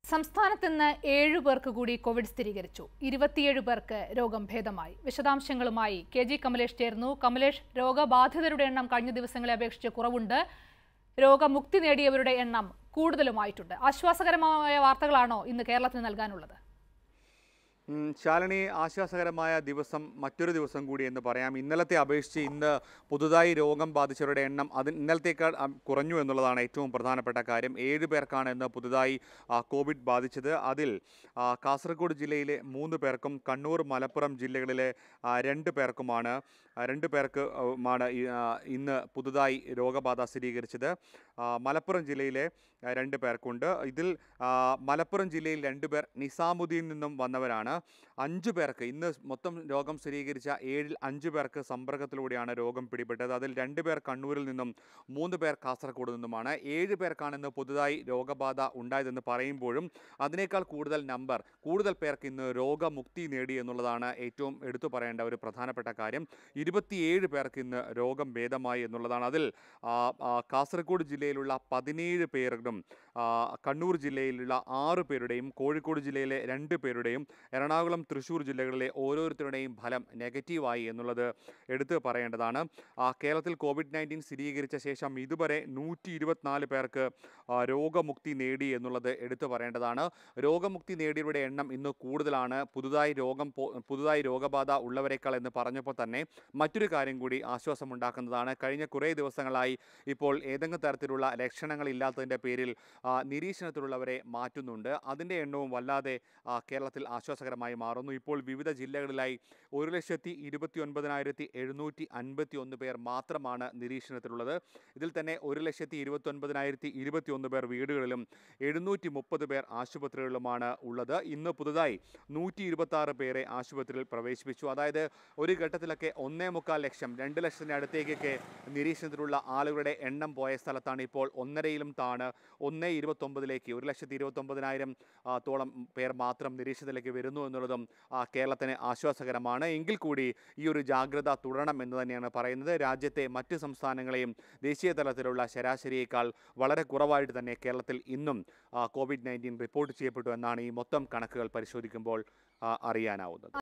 സംസ്ഥാനത്ത് ഇന്ന് ഏഴു പേർക്ക് കൂടി കോവിഡ് സ്ഥിരീകരിച്ചു ഇരുപത്തിയേഴ് പേർക്ക് രോഗം ഭേദമായി വിശദാംശങ്ങളുമായി കെ ജി കമലേഷ് ചേർന്നു കമലേഷ് രോഗബാധിതരുടെ എണ്ണം കഴിഞ്ഞ ദിവസങ്ങളെ അപേക്ഷിച്ച് കുറവുണ്ട് രോഗമുക്തി നേടിയവരുടെ എണ്ണം കൂടുതലുമായിട്ടുണ്ട് ആശ്വാസകരമായ വാർത്തകളാണോ ഇന്ന് കേരളത്തിന് നൽകാനുള്ളത് ഉം, ശാലിനി ആശ്വാസകരമായ ദിവസം മറ്റൊരു ദിവസം കൂടി എന്ന് പറയാം ഇന്നലത്തെ അപേക്ഷിച്ച് ഇന്ന് പുതുതായി രോഗം ബാധിച്ചവരുടെ എണ്ണം അത് ഇന്നലത്തേക്കാൾ അം, കുറഞ്ഞു എന്നുള്ളതാണ് ഏറ്റവും പ്രധാനപ്പെട്ട കാര്യം ഏഴ് പേർക്കാണ് ഇന്ന് പുതുതായി ആ, കോവിഡ് ബാധിച്ചത് അതിൽ ആ, കാസർഗോഡ് ജില്ലയിലെ മൂന്ന് പേർക്കും കണ്ണൂർ മലപ്പുറം ജില്ലകളിലെ ആ, രണ്ട് പേർക്കുമാണ് ആ, രണ്ട് പേർക്ക് ആ, മാണ് ഈ, ആ, ഇന്ന് പുതുതായി രോഗബാധ സ്ഥിരീകരിച്ചത് ആ, മലപ്പുറം ജില്ലയിലെ ആ, രണ്ട് പേർക്കുണ്ട് ഇതിൽ ആ, മലപ്പുറം ജില്ലയിൽ രണ്ടുപേർ നിസാമുദ്ദീൻ നിന്നും വന്നവരാണ് അഞ്ചു പേർക്ക് ഇന്ന് മൊത്തം രോഗം സ്ഥിരീകരിച്ച ഏഴിൽ അഞ്ചു പേർക്ക് സമ്പർക്കത്തിലൂടെയാണ് രോഗം പിടിപെട്ടത് അതിൽ രണ്ട് പേർ കണ്ണൂരിൽ നിന്നും മൂന്ന് പേർ കാസർഗോഡ് നിന്നുമാണ് ഏഴ് പേർക്കാണ് ഇന്ന് പുതുതായി രോഗബാധ ഉണ്ടായതെന്ന് പറയുമ്പോഴും അതിനേക്കാൾ കൂടുതൽ നമ്പർ കൂടുതൽ പേർക്ക് ഇന്ന് രോഗമുക്തി നേടി എന്നുള്ളതാണ് ഏറ്റവും എടുത്തു പറയേണ്ട ഒരു പ്രധാനപ്പെട്ട കാര്യം ഇരുപത്തിയേഴ് പേർക്ക് ഇന്ന് രോഗം ഭേദമായി എന്നുള്ളതാണ് അതിൽ ആ, ആ, കാസർഗോഡ് ജില്ലയിലുള്ള പതിനേഴ് പേരുടെയും ആ, കണ്ണൂർ ജില്ലയിലുള്ള ആറ് പേരുടെയും കോഴിക്കോട് ജില്ലയിലെ രണ്ട് പേരുടെയും എറണാകുളം തൃശ്ശൂർ ജില്ലകളിലെ ഓരോരുത്തരുടെയും ഫലം നെഗറ്റീവായി എന്നുള്ളത് എടുത്തു പറയേണ്ടതാണ് ആ, കേരളത്തിൽ കോവിഡ് നയൻറ്റീൻ സ്ഥിരീകരിച്ച ശേഷം ഇതുവരെ നൂറ്റി ഇരുപത്തിനാല് പേർക്ക് ആ, രോഗമുക്തി നേടി എന്നുള്ളത് എടുത്തു പറയേണ്ടതാണ് രോഗമുക്തി നേടിയവരുടെ എണ്ണം ഇന്ന് കൂടുതലാണ് പുതുതായി രോഗം പോ- പുതുതായി രോഗബാധ ഉള്ളവരെക്കാൾ എന്ന് പറഞ്ഞപ്പോൾ തന്നെ മറ്റൊരു കാര്യം കൂടി ആശ്വാസമുണ്ടാക്കുന്നതാണ് കഴിഞ്ഞ കുറേ ദിവസങ്ങളായി ഇപ്പോൾ ഏതെങ്കിലും തരത്തിലുള്ള ലക്ഷണങ്ങളില്ലാത്തതിൻ്റെ പേരിൽ ആ, നിരീക്ഷണത്തിലുള്ളവരെ മാറ്റുന്നുണ്ട് അതിൻ്റെ എണ്ണവും വല്ലാതെ ആ, കേരളത്തിൽ ആശ്വാസകരമായി മാറുന്നു ഇപ്പോൾ വിവിധ ജില്ലകളിലായി ഒരു ലക്ഷത്തി ഇരുപത്തി ഒൻപതിനായിരത്തി എഴുന്നൂറ്റി അൻപത്തി ഒന്ന് പേർ മാത്രമാണ് നിരീക്ഷണത്തിലുള്ളത് ഇതിൽ തന്നെ ഒരു ലക്ഷത്തി ഇരുപത്തി ഒൻപതിനായിരത്തി ഇരുപത്തി ഒന്ന് പേർ വീടുകളിലും എഴുന്നൂറ്റി മുപ്പത് പേർ ആശുപത്രികളിലുമാണ് ഉള്ളത് ഇന്ന് പുതുതായി നൂറ്റി ഇരുപത്തി ആറ് പേരെ ആശുപത്രിയിൽ പ്രവേശിപ്പിച്ചു അതായത് ഒരു ഘട്ടത്തിലൊക്കെ ഒന്നേ മുക്കാൽ ലക്ഷം രണ്ട് ലക്ഷത്തിന് അടുത്തേക്കൊക്കെ നിരീക്ഷണത്തിലുള്ള ആളുകളുടെ എണ്ണം പോയ സ്ഥലത്താണ് ഇപ്പോൾ ഒന്നരയിലും താണ് ഒന്നേ ഇരുപത്തൊമ്പതിലേക്ക് ഒരു ലക്ഷത്തി ഇരുപത്തൊമ്പതിനായിരം ആ, തോളം പേർ മാത്രം നിരീക്ഷണത്തിലേക്ക് വരുന്നു എന്നുള്ളതും ആ, കേരളത്തിന് ആശ്വാസകരമാണ് എങ്കിൽ കൂടി ഈ ഒരു ജാഗ്രത തുടരണം എന്ന് തന്നെയാണ് പറയുന്നത് രാജ്യത്തെ മറ്റ് സംസ്ഥാനങ്ങളെയും ദേശീയ തലത്തിലുള്ള ശരാശരിയേക്കാൾ വളരെ കുറവായിട്ട് തന്നെ കേരളത്തിൽ ഇന്നും ആ, കോവിഡ് നയൻറ്റീൻ റിപ്പോർട്ട് ചെയ്യപ്പെട്ടു എന്നാണ് ഈ മൊത്തം കണക്കുകൾ പരിശോധിക്കുമ്പോൾ ആ, അറിയാനാവുന്നത്